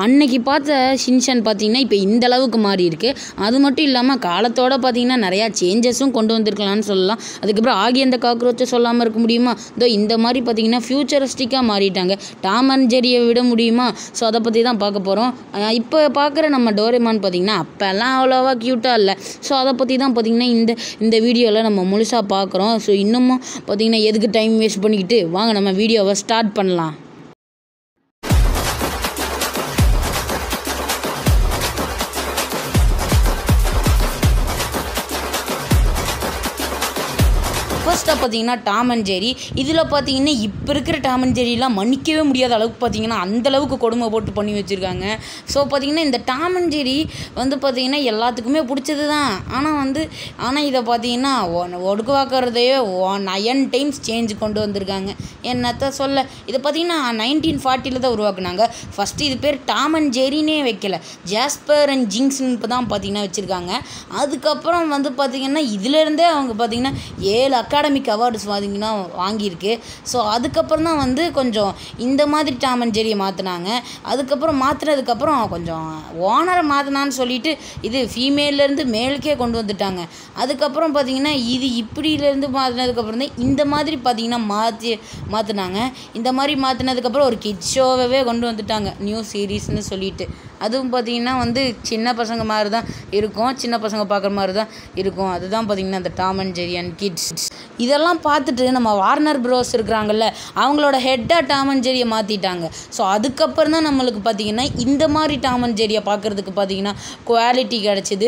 அன்னைக்கு பார்த்த ஷின்சான் பார்த்தீங்கன்னா இப்போ இந்த அளவுக்கு மாறி இருக்கு அது மட்டும் இல்லாமல் காலத்தோட பார்த்தீங்கன்னா நிறையா சேஞ்சஸும் கொண்டு வந்திருக்கலாம்னு சொல்லலாம் அதுக்கப்புறம் ஆகி அந்த காக்ரோச்சை சொல்லாமல் இருக்க முடியுமா இதோ இந்த மாதிரி பார்த்தீங்கன்னா ஃபியூச்சரிஸ்டிக்காக மாறிட்டாங்க டாம் அண்ட் ஜெரியை விட முடியுமா ஸோ அதை பற்றி தான் பார்க்க போகிறோம் இப்போ பார்க்குற நம்ம டோரேமான் பார்த்தீங்கன்னா அப்போல்லாம் அவ்வளோவா க்யூட்டாக இல்லை ஸோ அதை பற்றி தான் பார்த்தீங்கன்னா இந்த இந்த வீடியோவில் நம்ம முழுசாக பார்க்குறோம் ஸோ இன்னமும் பார்த்தீங்கன்னா எதுக்கு டைம் வேஸ்ட் பண்ணிக்கிட்டு வாங்க நம்ம வீடியோவை ஸ்டார்ட் பண்ணலாம் ஃபர்ஸ்ட்டாக பார்த்தீங்கன்னா டாம் அண்ட் ஜெரி இதில் பார்த்தீங்கன்னா இப்போ இருக்கிற டாம் அண்ட் ஜெரிலாம் மன்னிக்கவே முடியாத அளவுக்கு பார்த்தீங்கன்னா அந்த அளவுக்கு கொடுமை போட்டு பண்ணி வச்சுருக்காங்க ஸோ பார்த்தீங்கன்னா இந்த டாம் அண்ட் ஜெரி வந்து பார்த்தீங்கன்னா எல்லாத்துக்குமே பிடிச்சது தான் ஆனால் வந்து ஆனால் இதை பார்த்தீங்கன்னா ஒடுக்குவாக்குறதையே நயன் டைம்ஸ் சேஞ்ச் கொண்டு வந்திருக்காங்க என்னத்த சொல்ல இதை பார்த்தீங்கன்னா நைன்டீன் ஃபார்ட்டியில் தான் உருவாக்குனாங்க ஃபஸ்ட்டு இது பேர் டாம் அண்ட் ஜெரினே வைக்கல ஜாஸ்பர் அண்ட் ஜிங்ஸ்னு இப்போ தான் பார்த்தீங்கன்னா வச்சுருக்காங்க அதுக்கப்புறம் வந்து பார்த்தீங்கன்னா இதுலேருந்தே அவங்க பார்த்தீங்கன்னா ஏழு அகாடமிக் அவார்ட்ஸ் பார்த்தீங்கன்னா வாங்கியிருக்கு ஸோ அதுக்கப்புறம் தான் வந்து கொஞ்சம் இந்த மாதிரி டாம் அண்ட் ஜெரியை மாற்றினாங்க அதுக்கப்புறம் மாற்றினதுக்கப்புறம் கொஞ்சம் ஓனரை மாற்றினான்னு சொல்லிட்டு இது ஃபீமேல்லேருந்து மேலுக்கே கொண்டு வந்துட்டாங்க அதுக்கப்புறம் பார்த்தீங்கன்னா இது இப்படியிலேருந்து மாற்றினதுக்கப்புறம் தான் இந்த மாதிரி பார்த்தீங்கன்னா மாற்றி மாற்றினாங்க இந்த மாதிரி மாற்றினதுக்கப்புறம் ஒரு கிட் ஷோவே கொண்டு வந்துட்டாங்க நியூ சீரீஸ்னு சொல்லிட்டு அதுவும் பார்த்தீங்கன்னா வந்து சின்ன பசங்க மாதிரி தான் இருக்கும் சின்ன பசங்க பார்க்குற மாதிரி தான் இருக்கும் அதுதான் பார்த்தீங்கன்னா அந்த Tom and Jerry and kids இதெல்லாம் பார்த்துட்டு நம்ம வார்னர் ப்ரோஸ் இருக்கிறாங்கல்ல அவங்களோட ஹெட்டாக டாம் அண்ட் ஜெரியை மாற்றிட்டாங்க ஸோ அதுக்கப்புறம் தான் நம்மளுக்கு பார்த்தீங்கன்னா இந்த மாதிரி டாம் அண்ட் ஜெரியை பார்க்குறதுக்கு பார்த்தீங்கன்னா குவாலிட்டி கிடச்சிது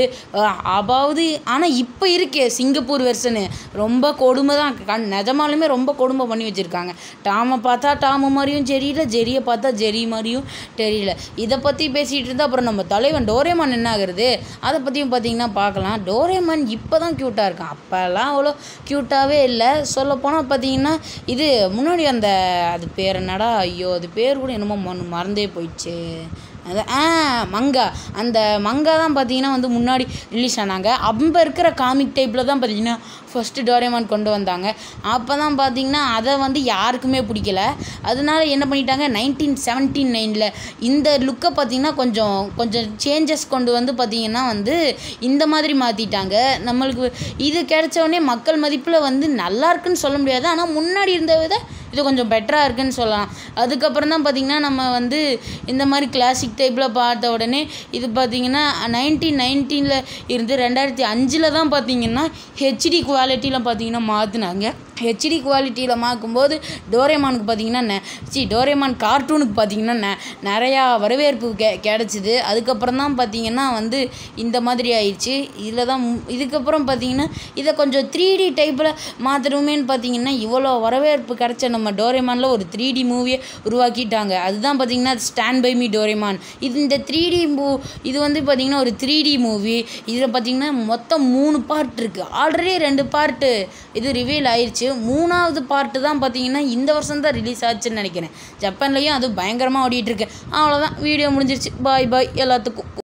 அதாவது ஆனால் இப்போ இருக்கே சிங்கப்பூர் வெர்ஷனு ரொம்ப கொடுமை தான் கண் நிஜமாலுமே ரொம்ப கொடுமை பண்ணி வச்சுருக்காங்க டாமை பார்த்தா டாமு மாதிரியும் தெரியல ஜெரியை பார்த்தா ஜெரி மாதிரியும் தெரியல இதை பற்றி பேசிகிட்டு இருந்தால் அப்புறம் நம்ம தலைவன் டோரேமான் என்ன ஆகுறது அதை பற்றியும் பார்த்தீங்கன்னா பார்க்கலாம் டோரேமான் இப்போ தான் க்யூட்டாக இருக்கான் அப்போல்லாம் அவ்வளோ க்யூட்டாகவே இல்லை சொல்லப்போனால் பார்த்தீங்கன்னா இது முன்னாடி அந்த அது பேர் என்னடா ஐயோ அது பேர் கூட என்னமோ மறந்து- மறந்தே போயிடுச்சு அது ஆ மங்கா அந்த மங்கா தான் பார்த்தீங்கன்னா வந்து முன்னாடி ரிலீஸ் ஆனாங்க அப்போ இருக்கிற காமிக் டைப்பில் தான் பார்த்தீங்கன்னா ஃபஸ்ட்டு டோரேமான் கொண்டு வந்தாங்க அப்போ தான் பார்த்தீங்கன்னா அதை வந்து யாருக்குமே பிடிக்கல அதனால என்ன பண்ணிட்டாங்க நைன்டீன் செவன்டீன் நைனில் இந்த லுக்கை பார்த்தீங்கன்னா கொஞ்சம் கொஞ்சம் சேஞ்சஸ் கொண்டு வந்து பார்த்தீங்கன்னா வந்து இந்த மாதிரி மாற்றிட்டாங்க நம்மளுக்கு இது கிடைச்ச உடனே மக்கள் மதிப்பில் வந்து நல்லா இருக்குன்னு சொல்ல முடியாது ஆனால் முன்னாடி இருந்த விட இது கொஞ்சம் பெட்டராக இருக்குன்னு சொல்லலாம் அதுக்கப்புறம் தான் பார்த்திங்கன்னா நம்ம வந்து இந்த மாதிரி கிளாசிக் டைப்பில் பார்த்த உடனே இது பார்த்திங்கன்னா நைன்டீன் நைன்டீனில் இருந்து ரெண்டாயிரத்தி அஞ்சில் தான் பார்த்திங்கன்னா ஹெச்டி குவாலிட்டியில் பார்த்திங்கன்னா மாற்றினாங்க ஹெச்டி குவாலிட்டியில் மாக்கும்போது டோரேமானுக்கு பார்த்திங்கன்னா சி டோரேமான் கார்ட்டூனுக்கு பார்த்திங்கன்னா நெ நிறையா வரவேற்பு கெ கிடச்சிது அதுக்கப்புறம் தான் பார்த்திங்கன்னா வந்து இந்த மாதிரி ஆயிடுச்சு இதில் தான் மு- இதுக்கப்புறம் பார்த்திங்கன்னா இதை கொஞ்சம் த்ரீ டி டைப்பில் மாற்றணுமேன்னு பார்த்திங்கன்னா இவ்வளோ வரவேற்பு கிடச்ச நம்ம டோரேமானில் ஒரு த்ரீ டி மூவியை உருவாக்கிட்டாங்க அதுதான் பார்த்திங்கன்னா ஸ்டாண்ட் பை மீ டோரேமான் இது இந்த த்ரீ டி மூ இது வந்து பார்த்திங்கன்னா ஒரு த்ரீ டி மூவி இதில் பார்த்திங்கன்னா மொத்தம் மூணு பார்ட் இருக்குது ஆல்ரெடி ரெண்டு பார்ட்டு இது ரிவீல் ஆயிடுச்சு மூணாவது பார்ட்டு தான் பார்த்தீங்கன்னா இந்த வருஷம் தான் ரிலீஸ் ஆச்சுன்னு நினைக்கிறேன் ஜப்பான்லேயும் அது பயங்கரமாக ஓடிட்டு இருக்கு அவ்வளோதான் வீடியோ முடிஞ்சிருச்சு பாய் பாய் எல்லாத்துக்கும்